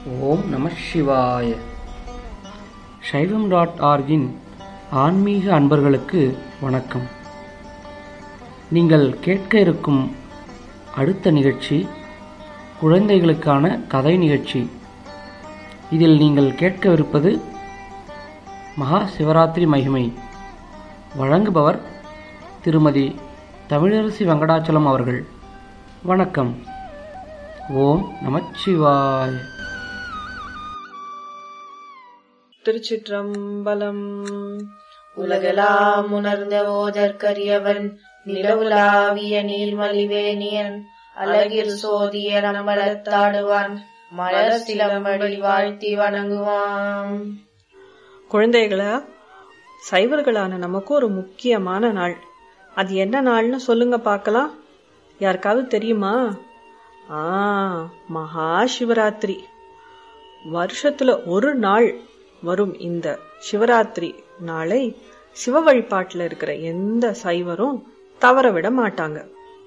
ஓம் நம சிவாய சைவம் டாட் ஆர்கின் ஆன்மீக அன்பர்களுக்கு வணக்கம் நீங்கள் கேட்க இருக்கும் அடுத்த நிகழ்ச்சி குழந்தைகளுக்கான கதை நிகழ்ச்சி இதில் நீங்கள் கேட்கவிருப்பது மகா சிவராத்திரி மகிமை வழங்குபவர் திருமதி தமிழரசி வெங்கடாச்சலம் அவர்கள் வணக்கம் ஓம் நமச்சிவாய திருச்சிற்றம்பலம் உலகெல்லாம் உணர்ந்த ஓதற்கரியவன் நிலவுலாவிய நீள்மலிவேணியன் அழகில் சோதிய நம்பலத்தாடுவான் மலர் சிலம்படி வாழ்த்தி வணங்குவான் குழந்தைகளா சைவர்களான நமக்கு ஒரு முக்கியமான நாள் அது என்ன நாள்னு சொல்லுங்க பார்க்கலாம் யாருக்காவது தெரியுமா ஆ மகா சிவராத்திரி வருஷத்துல ஒரு நாள் வரும் இந்த சிவராத்திரி நாளை சிவ வழிபாட்டுல இருக்கிற எந்த சைவரும் தவற விட மாட்டாங்க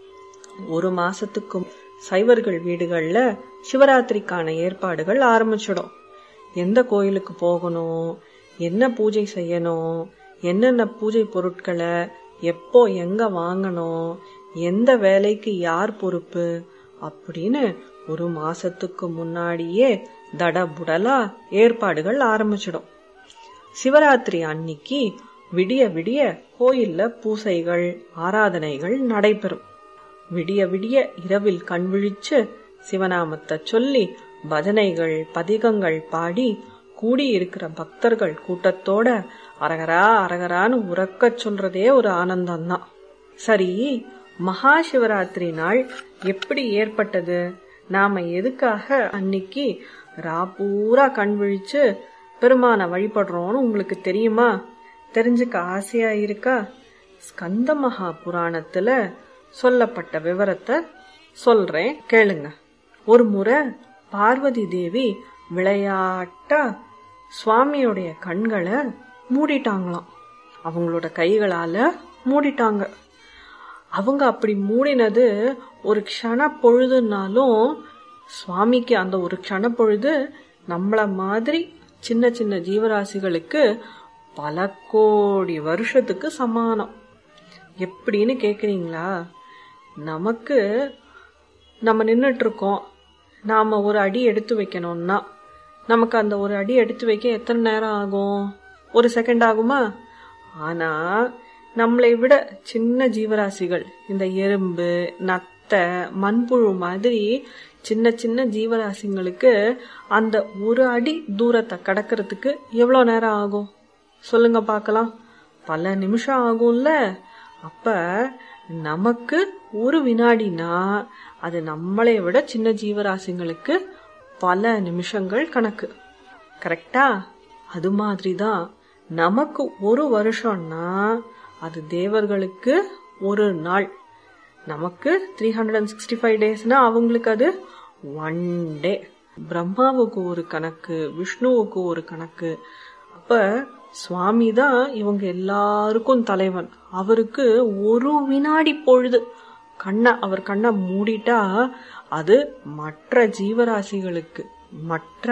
ஒரு மாசத்துக்கும் சைவர்கள் வீடுகள்ல சிவராத்திரிக்கான ஏற்பாடுகள் ஆரம்பிச்சிடும் எந்த கோயிலுக்கு போகணும் என்ன பூஜை செய்யணும் என்னென்ன பூஜை பொருட்களை எப்போ எங்க வாங்கணும் எந்த வேலைக்கு யார் பொறுப்பு அப்படின்னு ஒரு மாசத்துக்கு முன்னாடியே தடபுடலா ஏற்பாடுகள் ஆரம்பிச்சிடும் சிவராத்திரி அன்னிக்கு விடிய விடிய கோயில்ல பூசைகள் ஆராதனைகள் நடைபெறும் விடிய விடிய இரவில் கண் விழிச்சு சிவநாமத்தை சொல்லி பஜனைகள் பதிகங்கள் பாடி கூடியிருக்கிற பக்தர்கள் கூட்டத்தோட அரகரா அரகரான்னு உறக்கச் சொல்றதே ஒரு ஆனந்தம்தான் சரி மகா சிவராத்திரி நாள் எப்படி ஏற்பட்டது நாம எதுக்காக அன்னைக்கு ராப்பூரா கண் விழிச்சு பெருமான வழிபடுறோம்னு உங்களுக்கு தெரியுமா தெரிஞ்சுக்க ஆசையா இருக்கா ஸ்கந்த மகா புராணத்துல சொல்லப்பட்ட விவரத்தை சொல்றேன் கேளுங்க ஒரு முறை பார்வதி தேவி விளையாட்டா சுவாமியோடைய கண்களை மூடிட்டாங்களாம் அவங்களோட கைகளால மூடிட்டாங்க அவங்க அப்படி மூடினது ஒரு க்ஷண பொழுதுனாலும் சுவாமிக்கு அந்த ஒரு க்ஷண பொழுது நம்மள மாதிரி சின்ன சின்ன ஜீவராசிகளுக்கு பல கோடி வருஷத்துக்கு சமானம் எப்படின்னு கேக்குறீங்களா நமக்கு நம்ம நின்னுட்டு இருக்கோம் நாம ஒரு அடி எடுத்து வைக்கணும்னா நமக்கு அந்த ஒரு அடி எடுத்து வைக்க எத்தனை நேரம் ஆகும் ஒரு செகண்ட் ஆகுமா ஆனா நம்மளை விட சின்ன ஜீவராசிகள் இந்த எறும்பு நத்தை மண்புழு மாதிரி சின்ன சின்ன ஜீவராசிங்களுக்கு அந்த ஒரு அடி தூரத்தை கடக்கிறதுக்கு எவ்வளவு நேரம் ஆகும் சொல்லுங்க பார்க்கலாம் பல நிமிஷம் ஆகும்ல அப்ப நமக்கு ஒரு வினாடினா அது நம்மளை விட சின்ன ஜீவராசிங்களுக்கு பல நிமிஷங்கள் கணக்கு கரெக்டா அது மாதிரிதான் நமக்கு ஒரு வருஷம்னா அது தேவர்களுக்கு ஒரு நாள் நமக்கு three hundred and sixty five டேஸ்னா அவங்களுக்கு அது ஒன் டே பிரம்மாவுக்கு ஒரு கணக்கு விஷ்ணுவுக்கு ஒரு கணக்கு அப்ப சுவாமி தான் இவங்க எல்லாருக்கும் தலைவன் அவருக்கு ஒரு வினாடி பொழுது கண்ணை அவர் கண்ணை மூடிட்டா அது மற்ற ஜீவராசிகளுக்கு மற்ற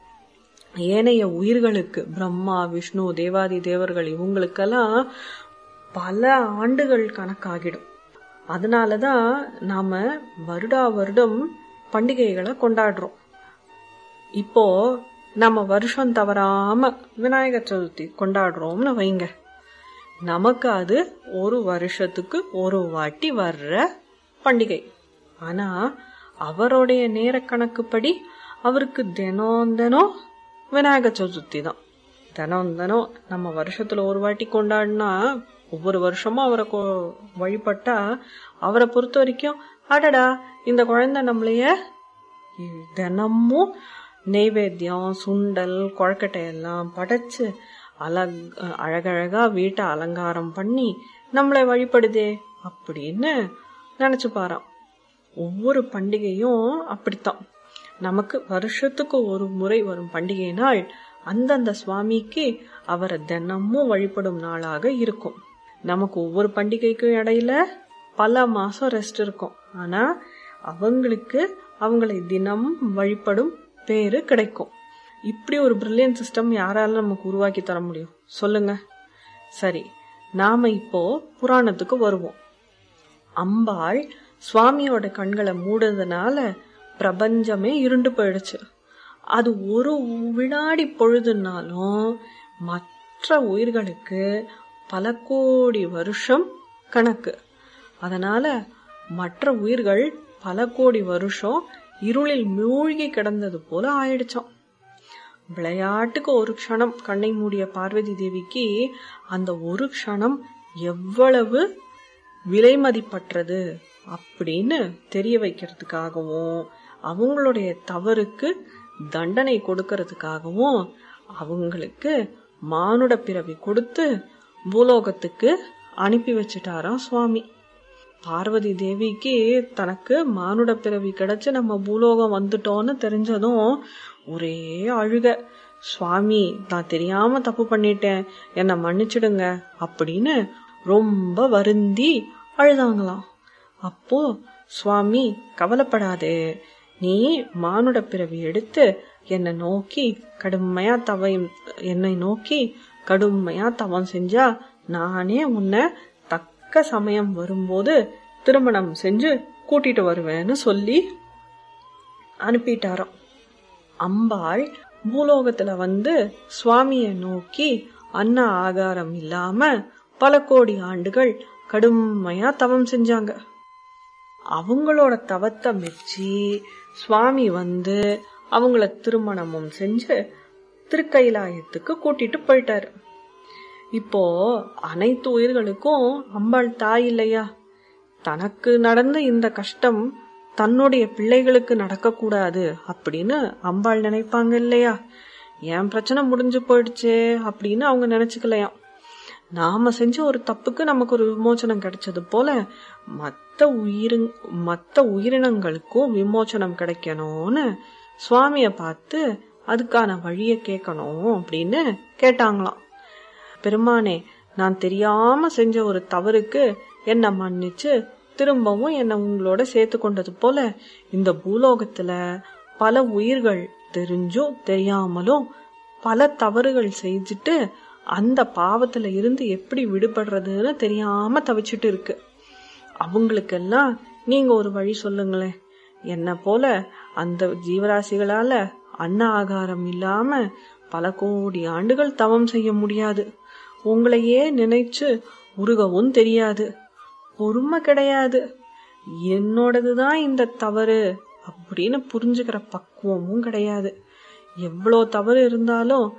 ஏனைய உயிர்களுக்கு பிரம்மா விஷ்ணு தேவாதி தேவர்கள் இவங்களுக்கெல்லாம் பல ஆண்டுகள் கணக்காகிடும் அதனாலதான் நாம வருடா வருடம் பண்டிகைகளை கொண்டாடுறோம் இப்போ நம்ம வருஷம் தவறாம விநாயகர் சதுர்த்தி கொண்டாடுறோம்னு வைங்க நமக்கு அது ஒரு வருஷத்துக்கு ஒரு வாட்டி வர்ற பண்டிகை ஆனா அவருடைய நேர கணக்குப்படி அவருக்கு தினம் தினம் விநாயகர் சதுர்த்தி தான் தினம் தினம் நம்ம வருஷத்துல ஒரு வாட்டி கொண்டாடினா ஒவ்வொரு வருஷமும் அவரை வழிபட்டா அவரை பொறுத்த வரைக்கும் அடடா இந்த குழந்தை நம்மளைய தினமும் நெய்வேத்தியம் சுண்டல் கொழக்கட்டை எல்லாம் படைச்சு அழக் அழகழகா வீட்டை அலங்காரம் பண்ணி நம்மளை வழிபடுதே அப்படின்னு நினைச்சு பாராம் ஒவ்வொரு பண்டிகையும் அப்படித்தான் நமக்கு வருஷத்துக்கு ஒரு முறை வரும் பண்டிகை நாள் அந்தந்த சுவாமிக்கு அவரை தினமும் வழிபடும் நாளாக இருக்கும் நமக்கு ஒவ்வொரு பண்டிகைக்கும் இடையில பல மாசம் ரெஸ்ட் இருக்கும் ஆனா அவங்களுக்கு அவங்களை தினம் வழிபடும் பேரு கிடைக்கும் இப்படி ஒரு பிரில்லியன் சிஸ்டம் யாரால நமக்கு உருவாக்கி தர முடியும் சொல்லுங்க சரி நாம இப்போ புராணத்துக்கு வருவோம் அம்பாள் சுவாமியோட கண்களை மூடுறதுனால பிரபஞ்சமே இருண்டு போயிடுச்சு அது ஒரு வினாடி பொழுதுனாலும் மற்ற உயிர்களுக்கு பல கோடி வருஷம் கணக்கு அதனால மற்ற உயிர்கள் பல கோடி வருஷம் இருளில் மூழ்கி கிடந்தது போல ஆயிடுச்சாம் விளையாட்டுக்கு ஒரு க்ஷணம் கண்ணை மூடிய பார்வதி தேவிக்கு அந்த ஒரு க்ஷணம் எவ்வளவு விலை மதிப்பற்றது அப்படின்னு தெரிய வைக்கிறதுக்காகவும் அவங்களுடைய தவறுக்கு தண்டனை கொடுக்கறதுக்காகவும் அவங்களுக்கு மானுட பிறவி கொடுத்து பூலோகத்துக்கு அனுப்பி வச்சிட்டாராம் சுவாமி பார்வதி தேவிக்கு தனக்கு மானுட பிறவி கிடைச்சு நம்ம பூலோகம் வந்துட்டோம்னு தெரிஞ்சதும் ஒரே அழுக சுவாமி நான் தெரியாம தப்பு பண்ணிட்டேன் என்னை மன்னிச்சிடுங்க அப்படின்னு ரொம்ப வருந்தி அழுதாங்களாம் அப்போ சுவாமி கவலைப்படாதே நீ மானுட பிறவி எடுத்து என்னை நோக்கி கடுமையா தவம் என்னை நோக்கி கடுமையா தவம் செஞ்சா நானே உன்னை தக்க சமயம் வரும்போது திருமணம் செஞ்சு கூட்டிட்டு வருவேன்னு சொல்லி அனுப்பிட்டாராம் அம்பாள் பூலோகத்துல வந்து சுவாமிய நோக்கி அன்ன ஆகாரம் இல்லாம பல கோடி ஆண்டுகள் கடுமையா தவம் செஞ்சாங்க அவங்களோட தவத்தை மெச்சி சுவாமி வந்து அவங்கள திருமணமும் செஞ்சு திருக்கைலாயத்துக்கு கூட்டிட்டு போயிட்டாரு இப்போ அனைத்து உயிர்களுக்கும் அம்பாள் தாய் இல்லையா தனக்கு நடந்த இந்த கஷ்டம் தன்னுடைய பிள்ளைகளுக்கு நடக்கக்கூடாது அப்படின்னு அம்பாள் நினைப்பாங்க இல்லையா என் பிரச்சனை முடிஞ்சு போயிடுச்சே அப்படின்னு அவங்க நினைச்சுக்கலையாம் நாம செஞ்ச ஒரு தப்புக்கு நமக்கு ஒரு விமோச்சனம் கிடைச்சது போல மத்த உயிரு மத்த உயிரினங்களுக்கும் விமோச்சனம் கிடைக்கணும்னு சுவாமிய பார்த்து அதுக்கான வழிய கேட்கணும் அப்படின்னு கேட்டாங்களாம் பெருமானே நான் தெரியாம செஞ்ச ஒரு தவறுக்கு என்ன மன்னிச்சு திரும்பவும் என்ன உங்களோட சேர்த்து கொண்டது போல இந்த பூலோகத்துல பல உயிர்கள் தெரிஞ்சும் தெரியாமலும் பல தவறுகள் செஞ்சுட்டு அந்த பாவத்துல இருந்து எப்படி விடுபடுறதுன்னு தெரியாம தவிச்சிட்டு இருக்கு அவங்களுக்கெல்லாம் நீங்க ஒரு வழி சொல்லுங்களேன் என்ன போல அந்த ஜீவராசிகளால அன்ன ஆகாரம் இல்லாம பல கோடி ஆண்டுகள் தவம் செய்ய முடியாது உங்களையே நினைச்சு உருகவும் தெரியாது பொறுமை கிடையாது என்னோடதுதான் இந்த தவறு அப்படின்னு புரிஞ்சுக்கிற பக்குவமும் கிடையாது எவ்வளோ தவறு இருந்தாலும்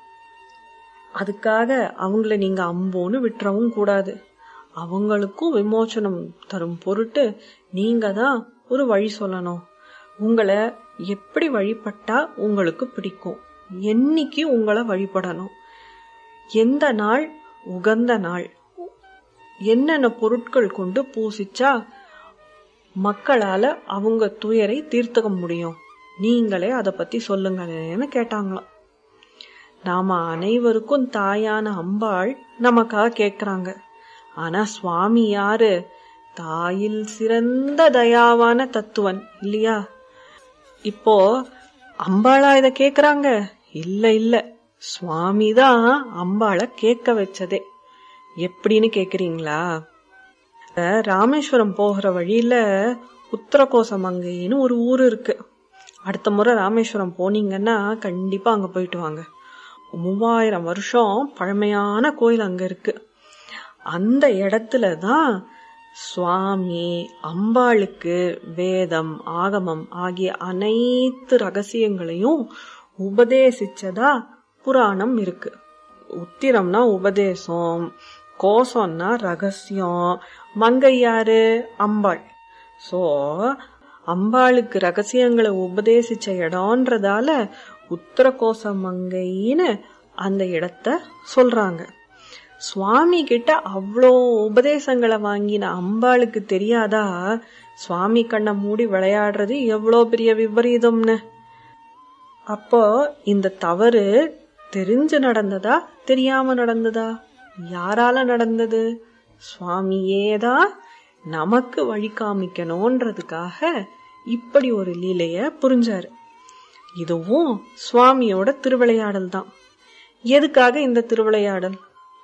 அதுக்காக அவங்கள நீங்க அம்போன்னு விட்டுறவும் கூடாது அவங்களுக்கும் விமோச்சனம் தரும் பொருட்டு நீங்க தான் ஒரு வழி சொல்லணும் உங்களை எப்படி வழிபட்டா உங்களுக்கு பிடிக்கும் என்னைக்கு உங்களை வழிபடணும் எந்த நாள் உகந்த நாள் என்னென்ன பொருட்கள் கொண்டு பூசிச்சா மக்களால அவங்க துயரை தீர்த்துக்க முடியும் நீங்களே அதை பத்தி சொல்லுங்களேன்னு கேட்டாங்களாம் நாம அனைவருக்கும் தாயான அம்பாள் நமக்காக கேக்குறாங்க ஆனா சுவாமி யாரு தாயில் சிறந்த தயாவான தத்துவன் இல்லையா இப்போ அம்பாளா இத கேக்குறாங்க இல்ல இல்ல சுவாமி தான் அம்பாளை கேட்க வச்சதே எப்படின்னு கேக்குறீங்களா ராமேஸ்வரம் போகிற வழியில உத்தரகோசமங்கைன்னு ஒரு ஊர் இருக்கு அடுத்த முறை ராமேஸ்வரம் போனீங்கன்னா கண்டிப்பா அங்க போயிட்டு வாங்க மூவாயிரம் வருஷம் பழமையான கோயில் அங்க இருக்கு அந்த இடத்துல தான் சுவாமி அம்பாளுக்கு வேதம் ஆகமம் ஆகிய அனைத்து ரகசியங்களையும் உபதேசிச்சதா புராணம் இருக்கு உத்திரம்னா உபதேசம் கோசம்னா ரகசியம் மங்கை யாரு அம்பாள் சோ அம்பாளுக்கு ரகசியங்களை உபதேசிச்ச இடம்ன்றதால உத்தரகோச மங்கைன்னு அந்த இடத்த சொல்றாங்க சுவாமி கிட்ட அவ்வளோ உபதேசங்களை வாங்கின அம்பாளுக்கு தெரியாதா சுவாமி கண்ணை மூடி விளையாடுறது எவ்வளோ பெரிய விபரீதம்னு அப்போ இந்த தவறு தெரிஞ்சு நடந்ததா தெரியாம நடந்ததா யாரால நடந்தது சுவாமியேதான் நமக்கு வழி காமிக்கணும்ன்றதுக்காக இப்படி ஒரு லீலைய புரிஞ்சாரு இதுவும் சுவாமியோட திருவிளையாடல் தான் எதுக்காக இந்த திருவிளையாடல்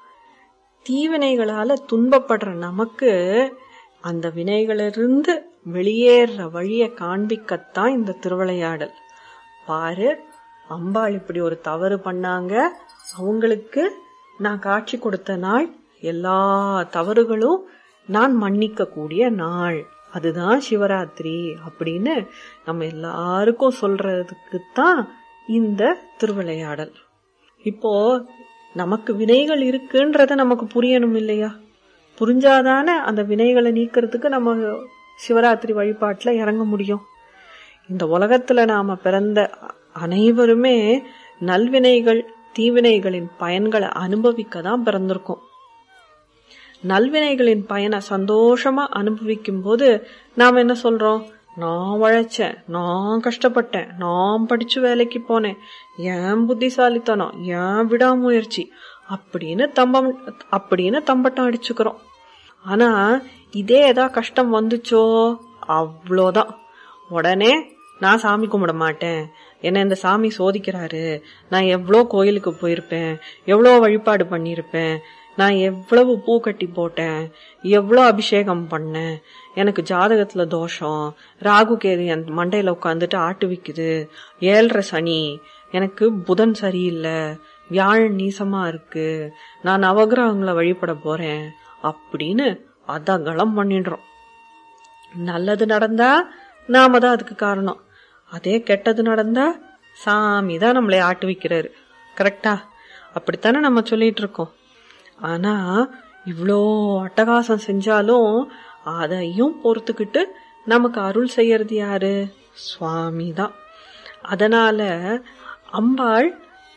தீவினைகளால துன்பப்படுற நமக்கு அந்த வினைகளிலிருந்து வெளியேற வழிய காண்பிக்கத்தான் இந்த திருவிளையாடல் பாரு அம்பாள் இப்படி ஒரு தவறு பண்ணாங்க அவங்களுக்கு நான் காட்சி கொடுத்த நாள் எல்லா தவறுகளும் நான் மன்னிக்க கூடிய நாள் அதுதான் சிவராத்திரி அப்படின்னு நம்ம எல்லாருக்கும் சொல்றதுக்கு தான் இந்த திருவிளையாடல் இப்போ நமக்கு வினைகள் இருக்குன்றத நமக்கு புரியணும் இல்லையா புரிஞ்சாதானே அந்த வினைகளை நீக்கிறதுக்கு நம்ம சிவராத்திரி வழிபாட்டுல இறங்க முடியும் இந்த உலகத்துல நாம பிறந்த அனைவருமே நல்வினைகள் தீவினைகளின் பயன்களை அனுபவிக்க தான் பிறந்திருக்கோம் நல்வினைகளின் பயனை சந்தோஷமா அனுபவிக்கும் போது நாம் என்ன சொல்றோம் நான் உழைச்சேன் நான் கஷ்டப்பட்டேன் நான் படிச்சு வேலைக்கு போனேன் ஏன் புத்திசாலித்தனம் ஏன் விடாமுயற்சி அப்படின்னு தம்பம் அப்படின்னு தம்பட்டம் அடிச்சுக்கிறோம் ஆனா இதே ஏதா கஷ்டம் வந்துச்சோ அவ்வளோதான் உடனே நான் சாமி கும்பிட மாட்டேன் என்ன இந்த சாமி சோதிக்கிறாரு நான் எவ்வளோ கோயிலுக்கு போயிருப்பேன் எவ்வளோ வழிபாடு பண்ணியிருப்பேன் நான் எவ்வளவு பூ கட்டி போட்டேன் எவ்வளோ அபிஷேகம் பண்ணேன் எனக்கு ஜாதகத்துல தோஷம் ராகு கேது என் மண்டையில உட்காந்துட்டு ஆட்டு விக்குது ஏழ்ரை சனி எனக்கு புதன் சரியில்லை வியாழன் நீசமா இருக்கு நான் நவகிரகங்களை வழிபட போறேன் அப்படின்னு அதகலம் பண்ணிடுறோம் நல்லது நடந்தா நாம தான் அதுக்கு காரணம் அதே கெட்டது நடந்தா சாமி தான் நம்மளை ஆட்டு வைக்கிறாரு கரெக்டா அப்படித்தானே நம்ம சொல்லிட்டு இருக்கோம் ஆனா இவ்வளோ அட்டகாசம் செஞ்சாலும் அதையும் பொறுத்துக்கிட்டு நமக்கு அருள் செய்யறது யாரு சுவாமி தான் அதனால அம்பாள்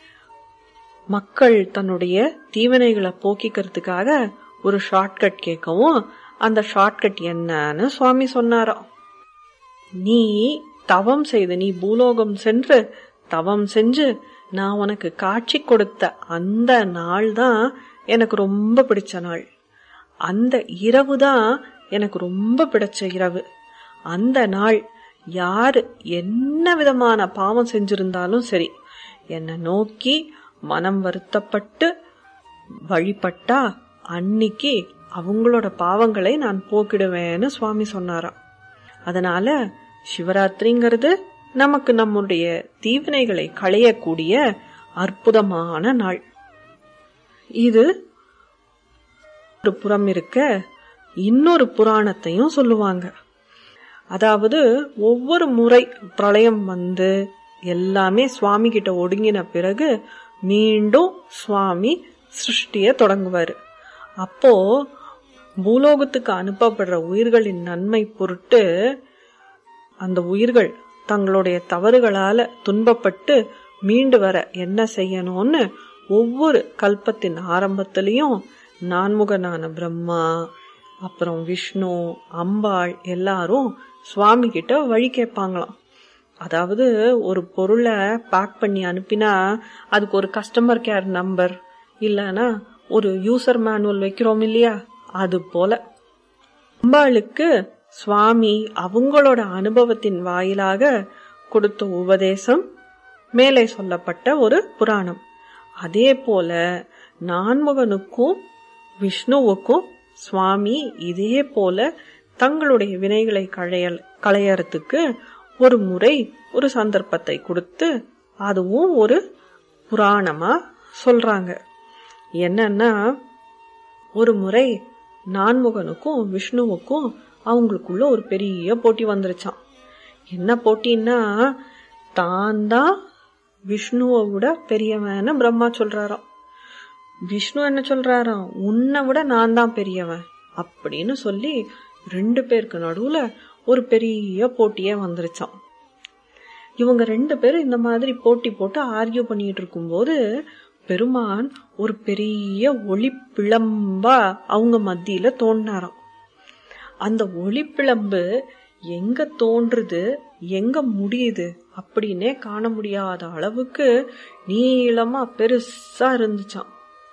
மக்கள் தன்னுடைய தீவினைகளை போக்கிக்கிறதுக்காக ஒரு ஷார்ட்கட் கேட்கவும் அந்த ஷார்ட்கட் என்னன்னு சுவாமி சொன்னாராம் நீ தவம் செய்து நீ பூலோகம் சென்று தவம் செஞ்சு நான் உனக்கு காட்சி கொடுத்த அந்த நாள் தான் எனக்கு ரொம்ப பிடிச்ச நாள் அந்த இரவு தான் எனக்கு ரொம்ப பிடிச்ச இரவு அந்த நாள் யாரு என்ன விதமான பாவம் செஞ்சிருந்தாலும் சரி என்னை நோக்கி மனம் வருத்தப்பட்டு வழிபட்டா அன்னிக்கு அவங்களோட பாவங்களை நான் போக்கிடுவேன்னு சுவாமி சொன்னாராம் அதனால சிவராத்திரிங்கிறது நமக்கு நம்முடைய தீவினைகளை களையக்கூடிய அற்புதமான நாள் இது ஒரு புறம் இருக்க இன்னொரு புராணத்தையும் சொல்லுவாங்க அதாவது ஒவ்வொரு முறை பிரளயம் வந்து எல்லாமே சுவாமி கிட்ட ஒடுங்கின பிறகு மீண்டும் சுவாமி சிருஷ்டிய தொடங்குவாரு அப்போ பூலோகத்துக்கு அனுப்பப்படுற உயிர்களின் நன்மை பொருட்டு அந்த உயிர்கள் தங்களுடைய தவறுகளால துன்பப்பட்டு மீண்டு வர என்ன செய்யணும்னு ஒவ்வொரு கல்பத்தின் ஆரம்பத்திலையும் நான்முகனான பிரம்மா அப்புறம் விஷ்ணு அம்பாள் எல்லாரும் சுவாமி கிட்ட வழி கேட்பாங்களாம் அதாவது ஒரு பொருளை பேக் பண்ணி அனுப்பினா அதுக்கு ஒரு கஸ்டமர் கேர் நம்பர் இல்லைன்னா ஒரு யூசர் மேனுவல் வைக்கிறோம் இல்லையா அது போல அம்பாளுக்கு சுவாமி அவங்களோட அனுபவத்தின் வாயிலாக கொடுத்த உபதேசம் மேலே சொல்லப்பட்ட ஒரு புராணம் அதே போல நான்முகனுக்கும் விஷ்ணுவுக்கும் சுவாமி இதே போல தங்களுடைய வினைகளை களையல் களையறதுக்கு ஒரு முறை ஒரு சந்தர்ப்பத்தை கொடுத்து அதுவும் ஒரு புராணமா சொல்றாங்க என்னன்னா ஒரு முறை நான்முகனுக்கும் விஷ்ணுவுக்கும் அவங்களுக்குள்ள ஒரு பெரிய போட்டி வந்துருச்சான் என்ன போட்டின்னா தான் தான் விஷ்ணுவை விட பெரியவன்னு பிரம்மா சொல்றாராம் விஷ்ணு என்ன சொல்றாராம் உன்னை விட நான் தான் பெரியவன் அப்படின்னு சொல்லி ரெண்டு பேருக்கு நடுவுல ஒரு பெரிய போட்டியே வந்துருச்சான் இவங்க ரெண்டு பேரும் இந்த மாதிரி போட்டி போட்டு ஆர்கியூ பண்ணிட்டு இருக்கும்போது பெருமான் ஒரு பெரிய ஒளி பிளம்பா அவங்க மத்தியில தோன்றாராம் அந்த ஒளிப்பிளம்பு எங்க தோன்றுது எங்க முடியுது அப்படின்னே காண முடியாத அளவுக்கு நீளமா பெருசா இருந்துச்சாம்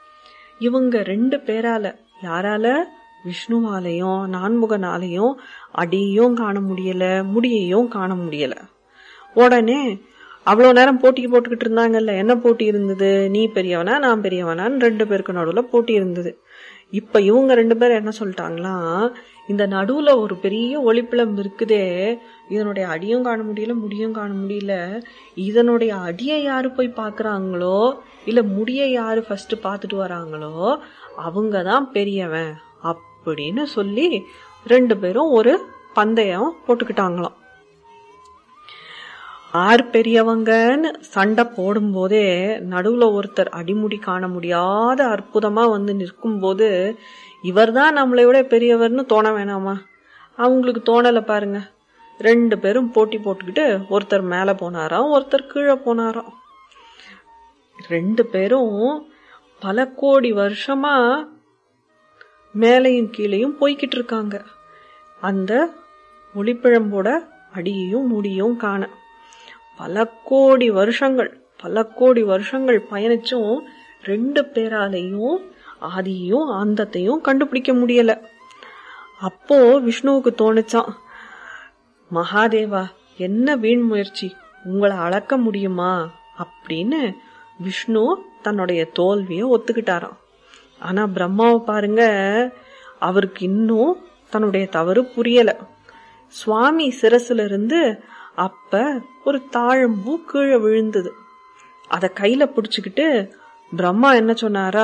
இவங்க ரெண்டு பேரால யாரால விஷ்ணுவாலையும் நான்முகனாலையும் அடியும் காண முடியல முடியையும் காண முடியல உடனே அவ்வளவு நேரம் போட்டி போட்டுக்கிட்டு இருந்தாங்கல்ல என்ன போட்டி இருந்தது நீ பெரியவனா நான் பெரியவனான்னு ரெண்டு பேருக்கு நடுவுல போட்டி இருந்தது இப்ப இவங்க ரெண்டு பேரும் என்ன சொல்லிட்டாங்களாம் இந்த நடுவுல ஒரு பெரிய ஒளிப்பிளம் இருக்குதே இதனுடைய அடியும் காண முடியல முடியும் காண முடியல இதனுடைய அடியை யாரு போய் பாக்குறாங்களோ இல்ல முடிய யாரு ஃபர்ஸ்ட் பாத்துட்டு வராங்களோ அவங்க தான் பெரியவன் அப்படின்னு சொல்லி ரெண்டு பேரும் ஒரு பந்தயம் போட்டுக்கிட்டாங்களாம் ஆர் பெரியவங்கன்னு சண்டை போடும்போதே நடுவுல ஒருத்தர் அடிமுடி காண முடியாத அற்புதமா வந்து நிற்கும் போது இவர்தான் நம்மளை விட பெரியவர்னு தோண வேணாமா அவங்களுக்கு தோணல பாருங்க ரெண்டு பேரும் போட்டி போட்டுக்கிட்டு ஒருத்தர் மேல போனாராம் ஒருத்தர் கீழே போனாராம் ரெண்டு பேரும் பல கோடி வருஷமா மேலையும் கீழையும் போய்கிட்டு இருக்காங்க அந்த ஒளிப்பிழம்போட அடியையும் முடியும் காண பல கோடி வருஷங்கள் பல கோடி வருஷங்கள் பயணிச்சும் ரெண்டு பேராலையும் ஆதியையும் அந்தத்தையும் கண்டுபிடிக்க முடியல அப்போ விஷ்ணுவுக்கு தோணுச்சான் மகாதேவா என்ன வீண் முயற்சி உங்களை அளக்க முடியுமா அப்படின்னு விஷ்ணு தன்னுடைய தோல்விய ஒத்துக்கிட்டாராம் ஆனா பிரம்மாவை பாருங்க அவருக்கு இன்னும் தன்னுடைய தவறு புரியல சுவாமி சிரசுல இருந்து அப்ப ஒரு தாழம்பூ கீழே விழுந்தது அத கையில பிடிச்சுக்கிட்டு பிரம்மா என்ன சொன்னாரா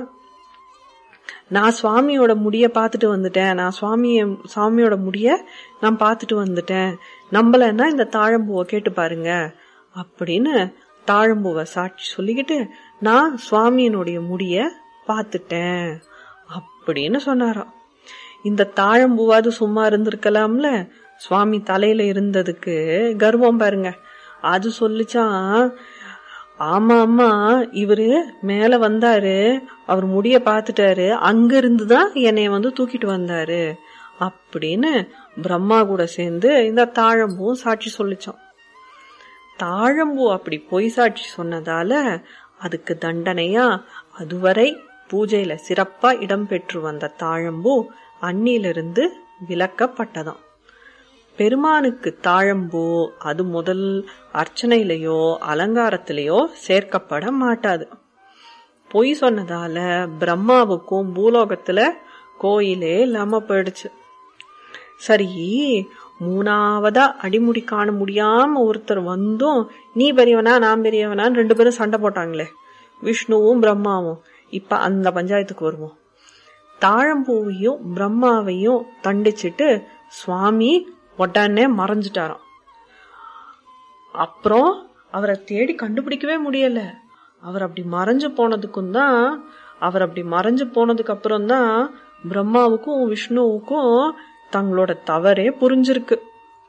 நான் சுவாமியோட முடிய பார்த்துட்டு வந்துட்டேன் நான் சுவாமிய சுவாமியோட முடிய நான் பார்த்துட்டு வந்துட்டேன் நம்பலன்னா இந்த தாழம்பூவை கேட்டு பாருங்க அப்படின்னு தாழம்பூவை சாட்சி சொல்லிக்கிட்டு நான் சுவாமியினுடைய முடிய பார்த்துட்டேன் அப்படின்னு சொன்னாராம் இந்த தாழம்பூவாது சும்மா இருந்திருக்கலாம்ல சுவாமி தலையில இருந்ததுக்கு கர்வம் பாருங்க அது சொல்லிச்சான் ஆமா ஆமா இவரு மேல வந்தாரு அவர் முடிய பாத்துட்டாரு அங்க இருந்துதான் என்னைய வந்து தூக்கிட்டு வந்தாரு அப்படின்னு பிரம்மா கூட சேர்ந்து இந்த தாழம்பூவும் சாட்சி சொல்லிச்சான் தாழம்பூ அப்படி பொய் சாட்சி சொன்னதால அதுக்கு தண்டனையா அதுவரை பூஜையில சிறப்பா இடம்பெற்று வந்த தாழம்பூ அன்னிலிருந்து விலக்கப்பட்டதாம் பெருமானுக்கு தாழம்பூ அது முதல் அர்ச்சனையிலையோ அலங்காரத்திலேயோ சேர்க்கப்பட மாட்டாது பொய் சொன்னதால பிரம்மாவுக்கும் பூலோகத்துல கோயிலே இல்லாம போயிடுச்சு சரி மூணாவதா அடிமுடி காண முடியாம ஒருத்தர் வந்தும் நீ பெரியவனா நான் பெரியவனான்னு ரெண்டு பேரும் சண்டை போட்டாங்களே விஷ்ணுவும் பிரம்மாவும் இப்ப அந்த பஞ்சாயத்துக்கு வருவோம் தாழம்பூவையும் பிரம்மாவையும் தண்டிச்சிட்டு சுவாமி உடனே மறைஞ்சிட்டாராம் அப்புறம் அவரை தேடி கண்டுபிடிக்கவே முடியல அவர் அப்படி மறைஞ்சு போனதுக்கும் தான் அவர் அப்படி மறைஞ்சு போனதுக்கு அப்புறம் தான் பிரம்மாவுக்கும் விஷ்ணுவுக்கும் தங்களோட தவறே புரிஞ்சிருக்கு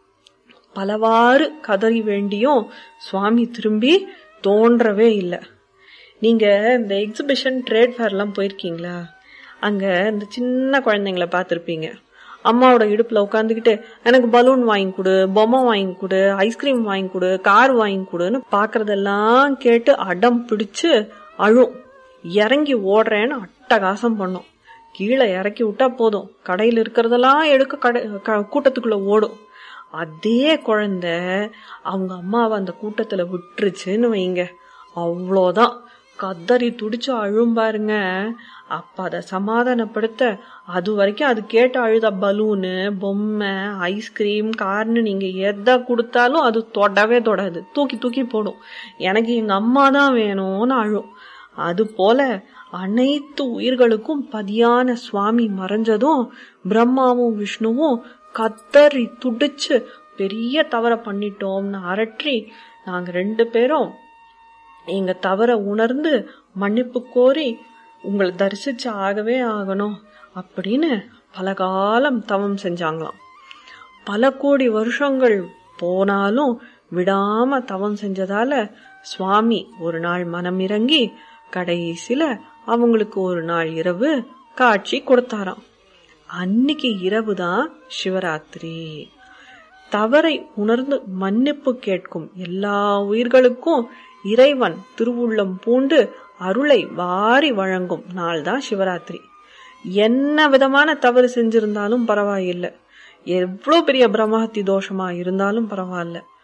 பலவாறு கதறி வேண்டியும் சுவாமி திரும்பி தோன்றவே இல்லை நீங்க இந்த எக்ஸிபிஷன் ட்ரேட் ஃபேர்லாம் போயிருக்கீங்களா அங்க இந்த சின்ன குழந்தைங்களை பார்த்துருப்பீங்க அம்மாவோட இடுப்புல உட்காந்துக்கிட்டு எனக்கு பலூன் வாங்கி கொடு பொம்மை வாங்கி கொடு ஐஸ்கிரீம் வாங்கி கொடு கார் வாங்கி கொடுன்னு பாக்குறதெல்லாம் கேட்டு அடம் பிடிச்சு அழும் இறங்கி ஓடுறேன்னு அட்டகாசம் பண்ணும் கீழே இறக்கி விட்டா போதும் கடையில் இருக்கிறதெல்லாம் எடுக்க கடை க- கூட்டத்துக்குள்ள ஓடும் அதே குழந்தை அவங்க அம்மாவை அந்த கூட்டத்துல விட்டுருச்சுன்னு வைங்க அவ்வளோதான் கதறி துடிச்சு அழும் பாருங்க அப்ப அதை சமாதானப்படுத்த அது வரைக்கும் அது கேட்டு அழுத பலூனு பொம்மை ஐஸ்கிரீம் கார்னு நீங்க எதை கொடுத்தாலும் அது தொடவே தொடாது தூக்கி தூக்கி போடும் எனக்கு எங்க அம்மா தான் வேணும்னு அழும் அது போல அனைத்து உயிர்களுக்கும் பதியான சுவாமி மறைஞ்சதும் பிரம்மாவும் விஷ்ணுவும் கத்தறி துடிச்சு பெரிய தவற பண்ணிட்டோம்னு அரற்றி நாங்க ரெண்டு பேரும் எங்க தவற உணர்ந்து மன்னிப்பு கோரி உங்களை தரிசிச்சு ஆகவே ஆகணும் அப்படின்னு பல காலம் தவம் செஞ்சாங்களாம் பல கோடி வருஷங்கள் போனாலும் விடாம தவம் செஞ்சதால சுவாமி ஒரு நாள் மனம் இறங்கி கடைசியில அவங்களுக்கு ஒரு நாள் இரவு காட்சி கொடுத்தாராம் அன்னைக்கு இரவு தான் சிவராத்திரி தவறை உணர்ந்து மன்னிப்பு கேட்கும் எல்லா உயிர்களுக்கும் இறைவன் திருவுள்ளம் பூண்டு அருளை வாரி வழங்கும் நாள் தான் சிவராத்திரி என்ன விதமான தவறு செஞ்சிருந்தாலும் பரவாயில்லை எவ்வளவு பெரிய பிரம்மஹத்தி தோஷமா இருந்தாலும் பரவாயில்ல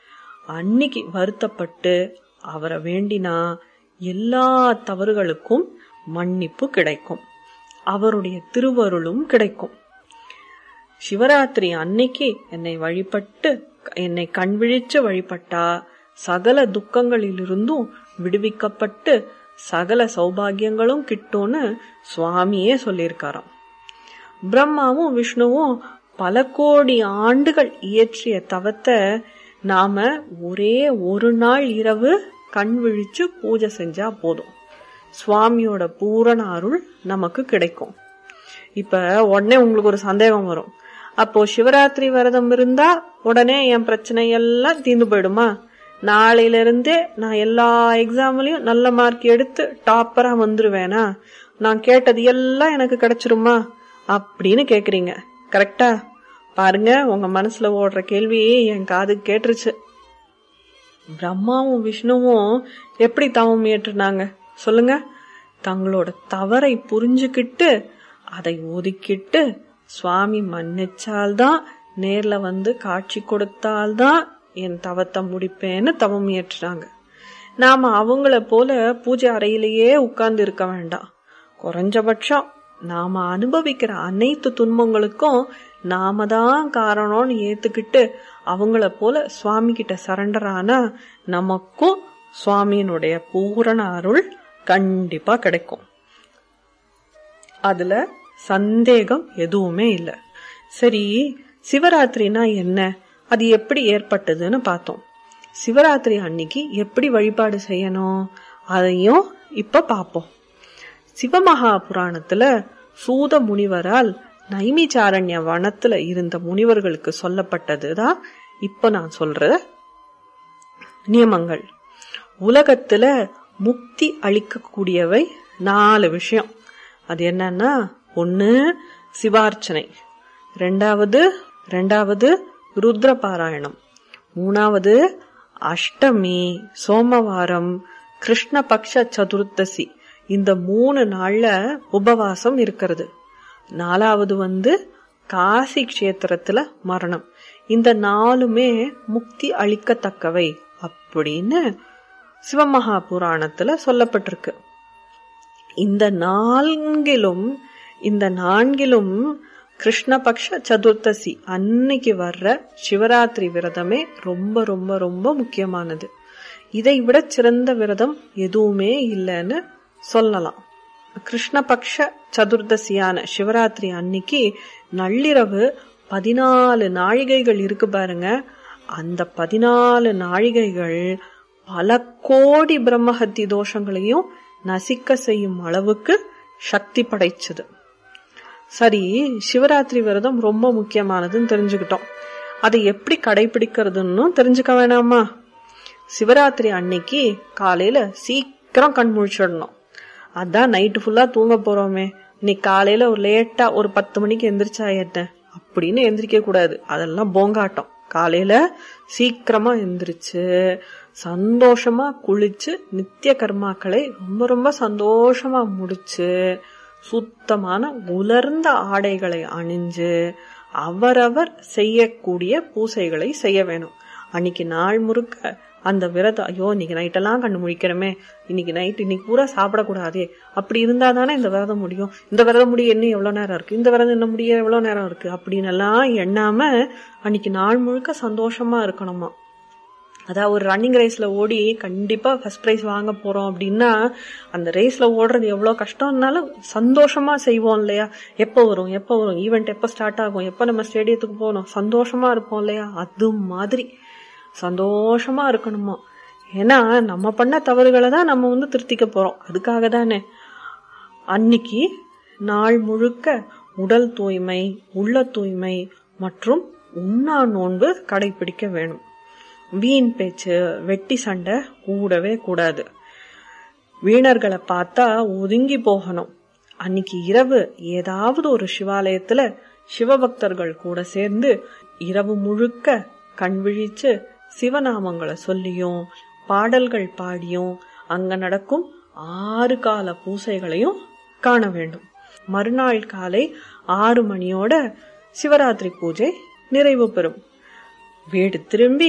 அன்னைக்கு வருத்தப்பட்டு அவரை வேண்டினா எல்லா தவறுகளுக்கும் மன்னிப்பு கிடைக்கும் அவருடைய திருவருளும் கிடைக்கும் சிவராத்திரி அன்னைக்கு என்னை வழிபட்டு என்னை கண்விழிச்சு வழிபட்டா சகல துக்கங்களிலிருந்தும் விடுவிக்கப்பட்டு சகல சௌபாகியங்களும் கிட்டும்னு சுவாமியே சொல்லியிருக்காராம் பிரம்மாவும் விஷ்ணுவும் பல கோடி ஆண்டுகள் இயற்றிய தவத்தை நாம ஒரே ஒரு நாள் இரவு கண் விழிச்சு பூஜை செஞ்சா போதும் சுவாமியோட பூரண அருள் நமக்கு கிடைக்கும் இப்ப உடனே உங்களுக்கு ஒரு சந்தேகம் வரும் அப்போ சிவராத்திரி விரதம் இருந்தா உடனே என் பிரச்சனை எல்லாம் தீர்ந்து போயிடுமா நாளையில இருந்தே நான் எல்லா எக்ஸாம்லயும் நல்ல மார்க் எடுத்து டாப்பரா வந்துருவேனா நான் கேட்டது எல்லாம் எனக்கு கிடைச்சிருமா அப்படின்னு கேக்குறீங்க கரெக்டா பாருங்க உங்க மனசுல ஓடுற கேள்வி என் காது கேட்டுருச்சு பிரம்மாவும் விஷ்ணுவும் எப்படி தவம் ஏற்றுனாங்க சொல்லுங்க தங்களோட தவறை புரிஞ்சுக்கிட்டு அதை ஒதுக்கிட்டு சுவாமி மன்னிச்சால்தான் நேர்ல வந்து காட்சி கொடுத்தால்தான் என் தவத்தை முடிப்பேன்னு தவம் ஏற்றுறாங்க நாம அவங்கள போல பூஜை அறையிலேயே உட்கார்ந்து இருக்க வேண்டாம் குறைஞ்சபட்சம் நாம அனுபவிக்கிற அனைத்து துன்பங்களுக்கும் நாம தான் காரணம்னு ஏத்துக்கிட்டு அவங்கள போல சுவாமி கிட்ட சரண்டர் ஆனா நமக்கும் சுவாமியினுடைய பூரண அருள் கண்டிப்பா கிடைக்கும் அதுல சந்தேகம் எதுவுமே இல்ல சரி சிவராத்திரினா என்ன அது எப்படி ஏற்பட்டதுன்னு பார்த்தோம் சிவராத்திரி அன்னைக்கு எப்படி வழிபாடு செய்யணும் அதையும் இப்ப பார்ப்போம் சிவமகா புராணத்துல சூத முனிவரால் நைமிச்சாரண்ய வனத்துல இருந்த முனிவர்களுக்கு சொல்லப்பட்டதுதான் இப்ப நான் சொல்ற நியமங்கள் உலகத்துல முக்தி அளிக்கக்கூடியவை நாலு விஷயம் அது என்னன்னா ஒன்னு சிவார்ச்சனை ரெண்டாவது ரெண்டாவது ருத்ர பாராயணம் மூணாவது அஷ்டமி சோமவாரம் கிருஷ்ணபக்ஷ சதுர்த்தசி இந்த மூணு நாள்ல உபவாசம் இருக்கிறது நாலாவது வந்து காசி கஷேத்திரத்துல மரணம் இந்த நாலுமே முக்தி அளிக்கத்தக்கவை அப்படின்னு சிவமகா புராணத்துல சொல்லப்பட்டிருக்கு இந்த நான்கிலும் இந்த நான்கிலும் கிருஷ்ணபக்ஷ சதுர்த்தசி அன்னைக்கு வர்ற சிவராத்திரி விரதமே ரொம்ப ரொம்ப ரொம்ப முக்கியமானது இதை விட சிறந்த விரதம் எதுவுமே இல்லைன்னு சொல்லலாம் கிருஷ்ணபக்ஷ சதுர்தசியான சிவராத்திரி அன்னைக்கு நள்ளிரவு பதினாலு நாழிகைகள் இருக்கு பாருங்க அந்த பதினாலு நாழிகைகள் பல கோடி பிரம்மஹத்தி தோஷங்களையும் நசிக்க செய்யும் அளவுக்கு சக்தி படைச்சது சரி சிவராத்திரி விரதம் ரொம்ப முக்கியமானதுன்னு தெரிஞ்சுக்கிட்டோம் அதை எப்படி கடைபிடிக்கிறதுன்னு தெரிஞ்சுக்க வேணாமா சிவராத்திரி அன்னைக்கு காலையில சீக்கிரம் கண் முழிச்சிடணும் அதான் நைட்டு ஃபுல்லா தூங்க போறோமே இன்னைக்கு காலையில ஒரு லேட்டா ஒரு பத்து மணிக்கு எந்திரிச்சா என்ன அப்படின்னு எந்திரிக்க கூடாது அதெல்லாம் போங்காட்டம் காலையில சீக்கிரமா எந்திரிச்சு சந்தோஷமா குளிச்சு நித்திய கர்மாக்களை ரொம்ப ரொம்ப சந்தோஷமா முடிச்சு சுத்தமான உலர்ந்த ஆடைகளை அணிஞ்சு அவரவர் செய்யக்கூடிய பூசைகளை செய்ய வேணும் அன்னைக்கு நாள் முழுக்க அந்த விரதம் ஐயோ இன்னைக்கு நைட்டெல்லாம் கண்ணு முழிக்கிறோமே இன்னைக்கு நைட் இன்னைக்கு பூரா சாப்பிடக்கூடாதே அப்படி இருந்தா தானே இந்த விரதம் முடியும் இந்த விரதம் முடிய இன்னும் எவ்வளவு நேரம் இருக்கு இந்த விரதம் என்ன முடிய எவ்வளவு நேரம் இருக்கு அப்படின்னு எல்லாம் எண்ணாம அன்னைக்கு நாள் முழுக்க சந்தோஷமா இருக்கணுமா அதாவது ஒரு ரன்னிங் ரேஸ்ல ஓடி கண்டிப்பா ஃபர்ஸ்ட் ப்ரைஸ் வாங்க போறோம் அப்படின்னா அந்த ரேஸ்ல ஓடுறது எவ்வளவு கஷ்டம்னாலும் சந்தோஷமா செய்வோம் இல்லையா எப்போ வரும் எப்போ வரும் ஈவெண்ட் எப்போ ஸ்டார்ட் ஆகும் எப்போ நம்ம ஸ்டேடியத்துக்கு போகணும் சந்தோஷமா இருப்போம் இல்லையா அது மாதிரி சந்தோஷமா இருக்கணுமா ஏன்னா நம்ம பண்ண தவறுகளை தான் நம்ம வந்து திருத்திக்க போறோம் அதுக்காக தானே அன்னைக்கு நாள் முழுக்க உடல் தூய்மை உள்ள தூய்மை மற்றும் உண்ணா நோன்பு கடைபிடிக்க வேணும் வீண் பேச்சு வெட்டி சண்டை கூடவே கூடாது வீணர்களை பார்த்தா ஒதுங்கி போகணும் அன்னைக்கு இரவு ஏதாவது ஒரு சிவாலயத்துல சிவபக்தர்கள் கூட சேர்ந்து இரவு முழுக்க கண் விழிச்சு சிவநாமங்களை சொல்லியும் பாடல்கள் பாடியும் அங்க நடக்கும் ஆறு கால பூசைகளையும் காண வேண்டும் மறுநாள் காலை ஆறு மணியோட சிவராத்திரி பூஜை நிறைவு பெறும் வீடு திரும்பி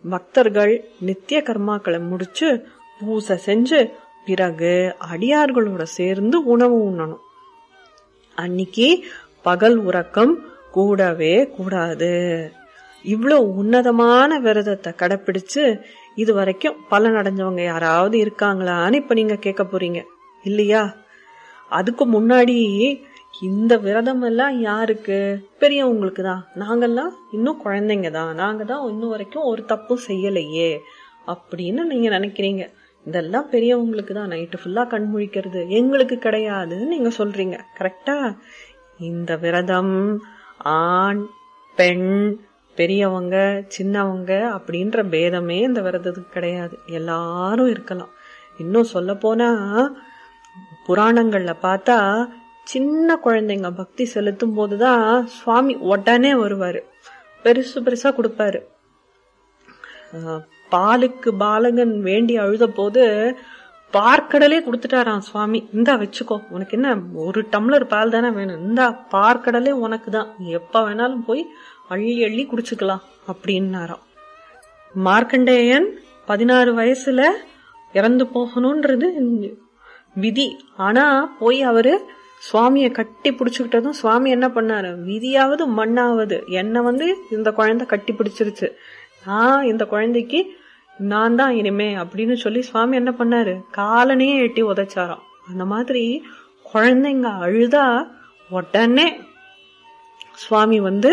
பக்தர்கள் நித்திய கர்மாக்களை முடிச்சு பூசை செஞ்சு பிறகு அடியார்களோட சேர்ந்து உணவு உண்ணணும் அன்னைக்கு பகல் உறக்கம் கூடவே கூடாது இவ்வளோ உன்னதமான விரதத்தை கடைப்பிடிச்சு இது வரைக்கும் பலன் அடைஞ்சவங்க யாராவது இருக்காங்களான்னு இப்ப நீங்க கேட்க போறீங்க இல்லையா அதுக்கு முன்னாடி இந்த விரதம் எல்லாம் யாருக்கு பெரியவங்களுக்கு தான் நாங்கெல்லாம் இன்னும் குழந்தைங்க தான் நாங்க தான் இன்னும் வரைக்கும் ஒரு தப்பும் செய்யலையே அப்படின்னு நீங்க நினைக்கிறீங்க இதெல்லாம் பெரியவங்களுக்கு தான் நைட்டு ஃபுல்லா கண் முழிக்கிறது எங்களுக்கு கிடையாதுன்னு நீங்க சொல்றீங்க கரெக்டா இந்த விரதம் ஆண் பெண் பெரியவங்க சின்னவங்க அப்படின்ற பேதமே இந்த விரதத்துக்கு கிடையாது எல்லாரும் இருக்கலாம் இன்னும் சொல்ல போனா புராணங்கள்ல பார்த்தா சின்ன குழந்தைங்க பக்தி செலுத்தும் போதுதான் சுவாமி உடனே வருவாரு பெருசு பெருசா கொடுப்பாரு ஆஹ் பாலுக்கு பாலகன் வேண்டி அழுத போது பார்க்கடலே கொடுத்துட்டாராம் சுவாமி இந்தா வச்சுக்கோ உனக்கு என்ன ஒரு டம்ளர் பால் தானே வேணும் இந்தா பார்க்கடலே உனக்கு தான் எப்ப வேணாலும் போய் அள்ளி அள்ளி குடிச்சுக்கலாம் அப்படின்னாராம் மார்க்கண்டேயன் பதினாறு வயசுல இறந்து போகணும்ன்றது விதி ஆனா போய் அவரு சுவாமிய கட்டி பிடிச்சுக்கிட்டதும் சுவாமி என்ன பண்ணாரு விதியாவது மண்ணாவது என்ன வந்து இந்த குழந்தை கட்டி பிடிச்சிருச்சு நான் இந்த குழந்தைக்கு நான் தான் இனிமே அப்படின்னு சொல்லி சுவாமி என்ன பண்ணாரு காலனையே எட்டி உதைச்சாராம் அந்த மாதிரி குழந்தைங்க அழுதா உடனே சுவாமி வந்து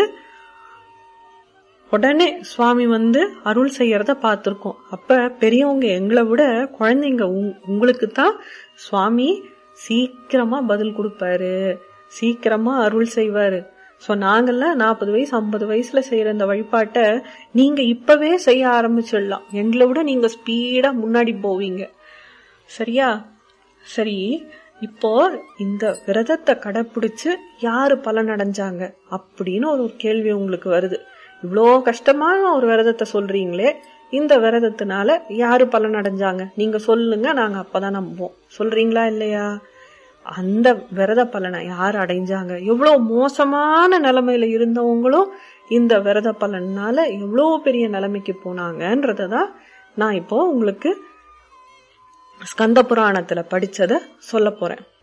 உடனே சுவாமி வந்து அருள் செய்யறத பார்த்திருக்கோம் அப்ப பெரியவங்க எங்களை விட குழந்தைங்க உங்களுக்கு தான் சுவாமி சீக்கிரமா பதில் கொடுப்பாரு சீக்கிரமா அருள் செய்வாரு சோ நாங்கெல்லாம் நாற்பது வயசு ஐம்பது வயசுல செய்யற இந்த வழிபாட்டை நீங்க இப்பவே செய்ய ஆரம்பிச்சிடலாம் எங்களை விட நீங்க ஸ்பீடா முன்னாடி போவீங்க சரியா சரி இப்போ இந்த விரதத்தை கடைப்பிடிச்சு யாரு பலன் அடைஞ்சாங்க அப்படின்னு ஒரு கேள்வி உங்களுக்கு வருது இவ்வளோ கஷ்டமான ஒரு விரதத்தை சொல்றீங்களே இந்த விரதத்தினால யாரு பலன் அடைஞ்சாங்க நீங்க சொல்லுங்க நாங்க அப்பதான் நம்புவோம் சொல்றீங்களா இல்லையா அந்த விரத பலனை யார் அடைஞ்சாங்க எவ்வளவு மோசமான நிலைமையில இருந்தவங்களும் இந்த விரத பலனால எவ்வளவு பெரிய நிலைமைக்கு போனாங்கன்றதான் நான் இப்போ உங்களுக்கு ஸ்கந்த புராணத்துல படிச்சத சொல்ல போறேன்